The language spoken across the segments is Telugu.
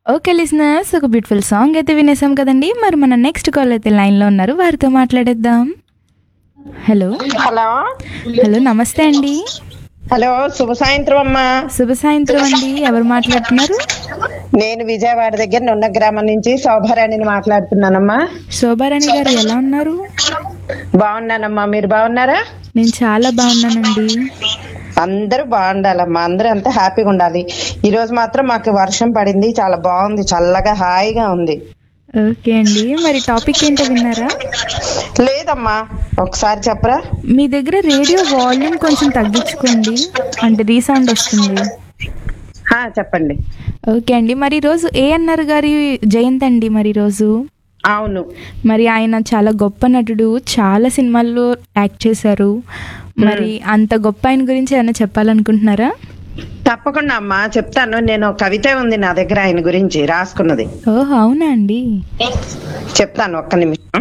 ఓకే లిసినర్స్ ఒక బ్యూటిఫుల్ సాంగ్ అయితే వినేసాం కదండి మరి మన నెక్స్ట్ కాల్ అయితే లైన్లో ఉన్నారు వారితో మాట్లాడేద్దాం హలో హలో హలో నమస్తే అండి హలో శుభ సాయంత్రం అమ్మా శుభ సాయంత్రం అండి ఎవరు మాట్లాడుతున్నారు నేను విజయవాడ దగ్గర నున్న గ్రామం నుంచి శోభారాణిని మాట్లాడుతున్నానమ్మా శోభారాణి గారు ఎలా ఉన్నారు బాగున్నానమ్మా మీరు బాగున్నారా నేను చాలా బాగున్నానండి అందరూ బాగుండాలమ్మా అందరూ అంతా హ్యాపీగా ఉండాలి ఈ రోజు మాత్రం మాకు వర్షం పడింది చాలా బాగుంది చల్లగా హాయిగా ఉంది ఓకే అండి మరి టాపిక్ ఏంటో విన్నారా లేదమ్మా ఒకసారి చెప్పరా మీ దగ్గర రేడియో వాల్యూమ్ కొంచెం తగ్గించుకోండి అంటే రీసౌండ్ వస్తుంది హా, చెప్పండి ఓకే అండి మరి ఈరోజు ఏఎన్ఆర్ గారి జయంతి అండి మరి ఈరోజు అవును మరి ఆయన చాలా గొప్ప నటుడు చాలా సినిమాల్లో యాక్ట్ చేశారు మరి అంత గొప్ప ఆయన గురించి ఏమైనా చెప్పాలనుకుంటున్నారా తప్పకుండా అమ్మా చెప్తాను నేను ఒక కవిత ఉంది నా దగ్గర ఆయన గురించి రాసుకున్నది ఓహ్ అవునా అండి చెప్తాను ఒక్క నిమిషం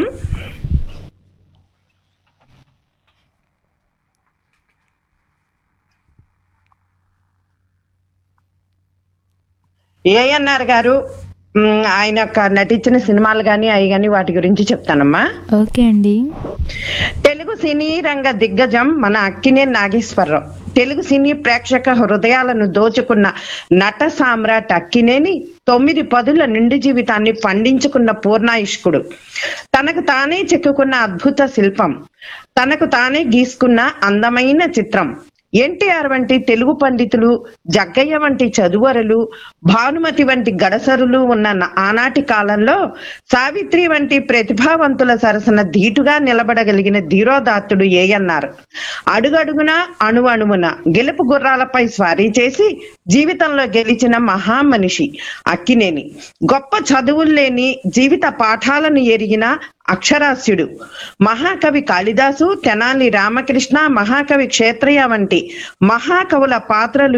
ఏఎన్ఆర్ గారు మ్, ఆయన యొక్క నటించిన సినిమాలు కానీ అవి కానీ వాటి గురించి చెప్తానమ్మా ఓకే అండి తెలుగు సినీ రంగ దిగ్గజం మన అక్కినే నాగేశ్వరరావు తెలుగు సినీ ప్రేక్షక హృదయాలను దోచుకున్న నట సామ్రాట్ అక్కినేని తొమ్మిది పదుల నిండు జీవితాన్ని పండించుకున్న పూర్ణాయుష్కుడు తనకు తానే చెక్కుకున్న అద్భుత శిల్పం తనకు తానే గీసుకున్న అందమైన చిత్రం ఎన్టీఆర్ వంటి తెలుగు పండితులు జగ్గయ్య వంటి చదువరులు భానుమతి వంటి గడసరులు ఉన్న న- ఆనాటి కాలంలో సావిత్రి వంటి ప్రతిభావంతుల సరసన ధీటుగా నిలబడగలిగిన ధీరోదాత్తుడు ఏయన్నారు అడుగడుగున అణువణువున గెలుపు గుర్రాలపై స్వారీ చేసి జీవితంలో గెలిచిన మహామనిషి అక్కినేని గొప్ప చదువులు లేని జీవిత పాఠాలను ఎరిగిన అక్షరాస్యుడు మహాకవి కాళిదాసు తెనాలి రామకృష్ణ మహాకవి క్షేత్రయ్య వంటి మహాకవుల పాత్రలు